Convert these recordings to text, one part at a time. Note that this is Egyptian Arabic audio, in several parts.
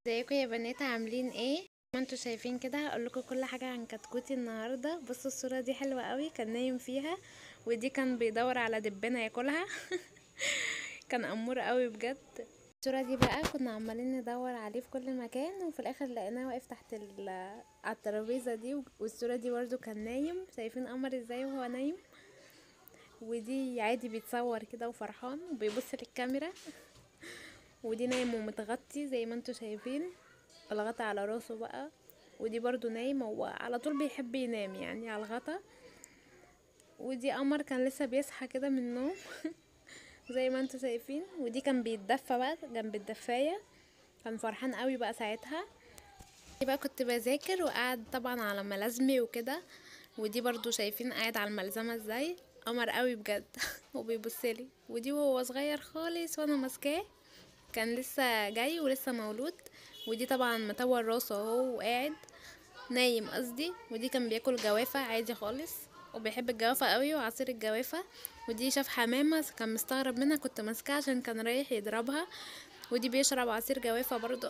ازيكم يا بنات عاملين ايه ما انتوا شايفين كده هقول لكم كل حاجه عن كتكوتي النهارده بصوا الصوره دي حلوه قوي كان نايم فيها ودي كان بيدور على دبانه ياكلها كان امور قوي بجد الصوره دي بقى كنا عمالين ندور عليه في كل مكان وفي الاخر لقيناه واقف تحت ال- على الترابيزه دي والصوره دي برضو كان نايم شايفين قمر ازاي وهو نايم ودي عادي بيتصور كده وفرحان وبيبص للكاميرا ودي نايم ومتغطي زي ما انتوا شايفين الغطا على راسه بقى ودي برضو نايم هو على طول بيحب ينام يعني على الغطا ودي قمر كان لسه بيصحى كده من النوم زي ما انتوا شايفين ودي كان بيتدفى بقى جنب الدفاية كان فرحان قوي بقى ساعتها دي بقى كنت بذاكر وقاعد طبعا على ملازمي وكده ودي برضو شايفين قاعد على الملزمة ازاي قمر قوي بجد وبيبصلي ودي وهو صغير خالص وانا ماسكاه كان لسه جاي ولسه مولود ودي طبعا مطور راسه اهو وقاعد نايم قصدي ودي كان بياكل جوافة عادي خالص وبيحب الجوافة قوي وعصير الجوافة ودي شاف حمامة كان مستغرب منها كنت ماسكاها عشان كان رايح يضربها ودي بيشرب عصير جوافة برضو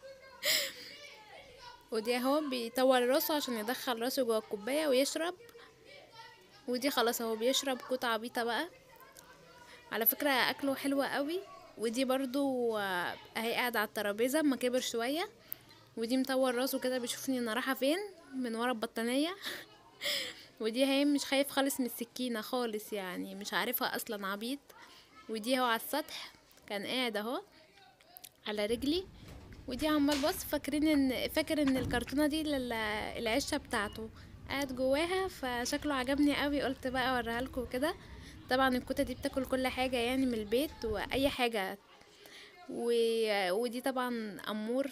ودي اهو بيطور راسه عشان يدخل راسه جوه الكوباية ويشرب ودي خلاص اهو بيشرب كوت عبيطة بقى على فكرة اكله حلو قوي ودي برضو آه، اهي قاعد على الترابيزة اما كبر شوية ودي مطور راسه كده بيشوفني انا رايحة فين من ورا البطانية ودي هي مش خايف خالص من السكينة خالص يعني مش عارفها اصلا عبيط ودي هو على السطح كان قاعد اهو على رجلي ودي عمال بص فاكرين ان فاكر ان الكرتونة دي لل- العشة بتاعته قاعد جواها فشكله عجبني قوي قلت بقى اوريها لكم كده طبعا الكوتة دي بتاكل كل حاجة يعني من البيت واي حاجة و... ودي طبعا امور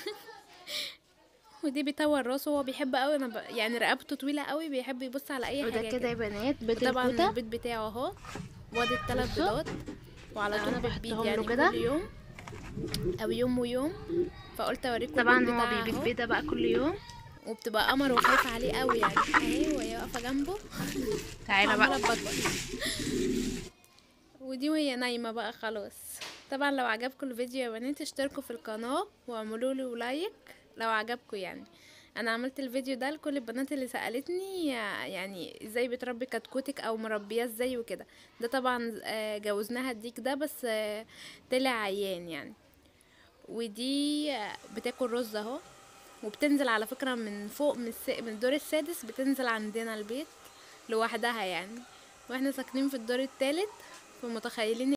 ودي بيطور راسه هو بيحب قوي انا ب... يعني رقبته طويله قوي بيحب يبص على اي وده حاجه كده يا بنات بيت طبعا الكوتة البيت بتاعه اهو وادي الثلاث بصوا. بيضات وعلى طول أنا بتبيض بحطهم له يعني كده. كل يوم او يوم ويوم فقلت اوريكم طبعا البيض هو بتاعها بيبيض أهو. بيضة بقى كل يوم وبتبقى قمر وخايفه عليه قوي يعني اهي وهي واقفه جنبه تعالى عمالة بقى تبطبط. ودي وهي نايمة بقى خلاص طبعا لو عجبكم الفيديو يا بنات اشتركوا في القناة واعملوا له لايك لو عجبكم يعني انا عملت الفيديو ده لكل البنات اللي سألتني يعني ازاي بتربي كتكوتك او مربياه ازاي وكده ده طبعا آه، جوزناها الديك ده بس آه، طلع عيان يعني ودي آه، بتاكل رز اهو وبتنزل على فكرة من فوق من, الس... من الدور السادس بتنزل عندنا البيت لوحدها يعني واحنا ساكنين في الدور الثالث فمتخيلين